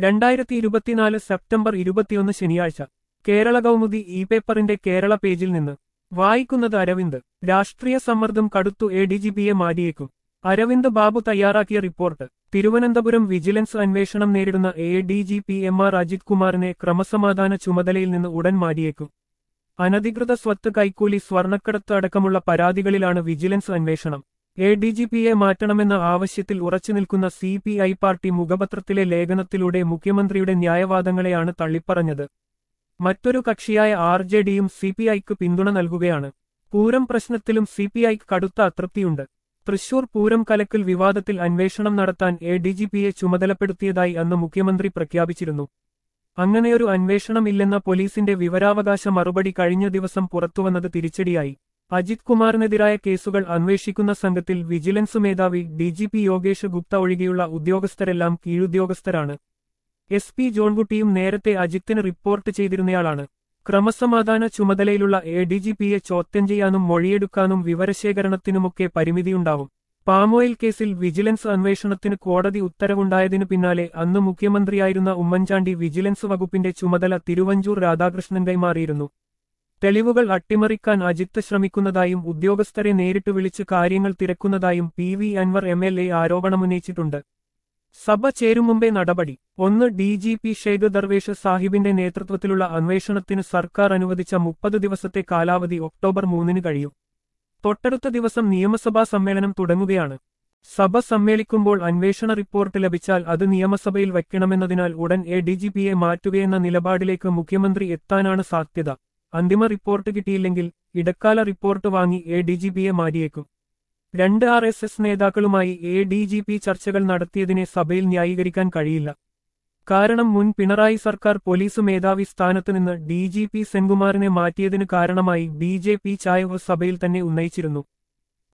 രണ്ടായിരത്തി ഇരുപത്തിനാല് സെപ്റ്റംബർ ഇരുപത്തിയൊന്ന് ശനിയാഴ്ച കേരള കൗമുദി ഇ പേപ്പറിന്റെ കേരള പേജിൽ നിന്ന് വായിക്കുന്നത് അരവിന്ദ് രാഷ്ട്രീയ സമ്മർദ്ദം കടുത്തു എ ഡി ജി പിയെ മാറ്റിയേക്കും അരവിന്ദ് ബാബു തയ്യാറാക്കിയ റിപ്പോർട്ട് തിരുവനന്തപുരം വിജിലൻസ് അന്വേഷണം നേരിടുന്ന A D G P M R Ajith കുമാറിനെ ക്രമസമാധാന ചുമതലയിൽ നിന്ന് ഉടൻ മാറ്റിയേക്കും അനധികൃത സ്വത്ത് കൈക്കൂലി സ്വർണ്ണക്കടത്ത് അടക്കമുള്ള പരാതികളിലാണ് വിജിലൻസ് അന്വേഷണം എ ഡി ജി പിയെ മാറ്റണമെന്ന ആവശ്യത്തിൽ ഉറച്ചുനിൽക്കുന്ന സി പി ഐ പാർട്ടി മുഖപത്രത്തിലെ ലേഖനത്തിലൂടെ മുഖ്യമന്ത്രിയുടെ ന്യായവാദങ്ങളെയാണ് തള്ളിപ്പറഞ്ഞത് മറ്റൊരു കക്ഷിയായ ആർ ജെ ഡിയും സി പി ഐക്ക് പിന്തുണ നൽകുകയാണ് പൂരം പ്രശ്നത്തിലും സി പി ഐക്ക് കടുത്ത അതൃപ്തിയുണ്ട് തൃശൂർ പൂരം കലക്കൽ വിവാദത്തിൽ അന്വേഷണം നടത്താൻ എ ഡി ജി പിയെ ചുമതലപ്പെടുത്തിയതായി അന്ന് മുഖ്യമന്ത്രി പ്രഖ്യാപിച്ചിരുന്നു അങ്ങനെയൊരു അന്വേഷണം ഇല്ലെന്ന പോലീസിന്റെ വിവരാവകാശ മറുപടി കഴിഞ്ഞ ദിവസം പുറത്തുവന്നത് തിരിച്ചടിയായി അജിത് കുമാറിനെതിരായ കേസുകൾ അന്വേഷിക്കുന്ന സംഘത്തിൽ വിജിലൻസ് മേധാവി D G P Yogesh Gupta ഒഴികെയുള്ള ഉദ്യോഗസ്ഥരെല്ലാം കീഴുദ്യോഗസ്ഥരാണ് എസ് പി ജോൺകുട്ടിയും നേരത്തെ അജിത്തിന് റിപ്പോർട്ട് ചെയ്തിരുന്നയാളാണ് ക്രമസമാധാന ചുമതലയിലുള്ള എ ഡി ജി പിയെ ചോദ്യം ചെയ്യാനും മൊഴിയെടുക്കാനും വിവരശേഖരണത്തിനുമൊക്കെ പരിമിതിയുണ്ടാവും പാമോയിൽ കേസിൽ വിജിലൻസ് അന്വേഷണത്തിന് കോടതി ഉത്തരവുണ്ടായതിനു പിന്നാലെ അന്ന് മുഖ്യമന്ത്രിയായിരുന്ന ഉമ്മൻചാണ്ടി വിജിലൻസ് വകുപ്പിന്റെ ചുമതല തിരുവഞ്ചൂർ രാധാകൃഷ്ണൻ കൈമാറിയിരുന്നു തെളിവുകൾ അട്ടിമറിക്കാൻ അജിത്ത് ശ്രമിക്കുന്നതായും ഉദ്യോഗസ്ഥരെ നേരിട്ട് വിളിച്ച് കാര്യങ്ങൾ തിരക്കുന്നതായും P V Anvar M L A ആരോപണമുന്നയിച്ചിട്ടുണ്ട് സഭ ചേരും മുമ്പേ നടപടി ഒന്ന് D G P Sheikh Darvesh സാഹിബിന്റെ നേതൃത്വത്തിലുള്ള അന്വേഷണത്തിന് സർക്കാർ അനുവദിച്ച മുപ്പത് ദിവസത്തെ കാലാവധി ഒക്ടോബർ മൂന്നിന് കഴിയും തൊട്ടടുത്ത ദിവസം നിയമസഭാ സമ്മേളനം തുടങ്ങുകയാണ് സഭ സമ്മേളിക്കുമ്പോൾ അന്വേഷണ റിപ്പോർട്ട് ലഭിച്ചാൽ അത് നിയമസഭയിൽ വയ്ക്കണമെന്നതിനാൽ ഉടൻ എ ഡി ജി പിയെ മാറ്റുകയെന്ന നിലപാടിലേക്ക് മുഖ്യമന്ത്രി എത്താനാണ് സാധ്യത അന്തിമ റിപ്പോർട്ട് കിട്ടിയില്ലെങ്കിൽ ഇടക്കാല റിപ്പോർട്ട് വാങ്ങി എ ഡി ജി പിയെ മാറ്റിയേക്കും രണ്ട് ആർ എസ് എസ് നേതാക്കളുമായി എ ഡി ജി പി ചർച്ചകൾ നടത്തിയതിനെ സഭയിൽ ന്യായീകരിക്കാൻ കഴിയില്ല കാരണം മുൻ പിണറായി സർക്കാർ പോലീസ് മേധാവി സ്ഥാനത്ത് നിന്ന് ഡി ജി പി സെൻകുമാറിനെ മാറ്റിയതിനു കാരണമായി ബി ജെ പി ചായവ് സഭയിൽ തന്നെ ഉന്നയിച്ചിരുന്നു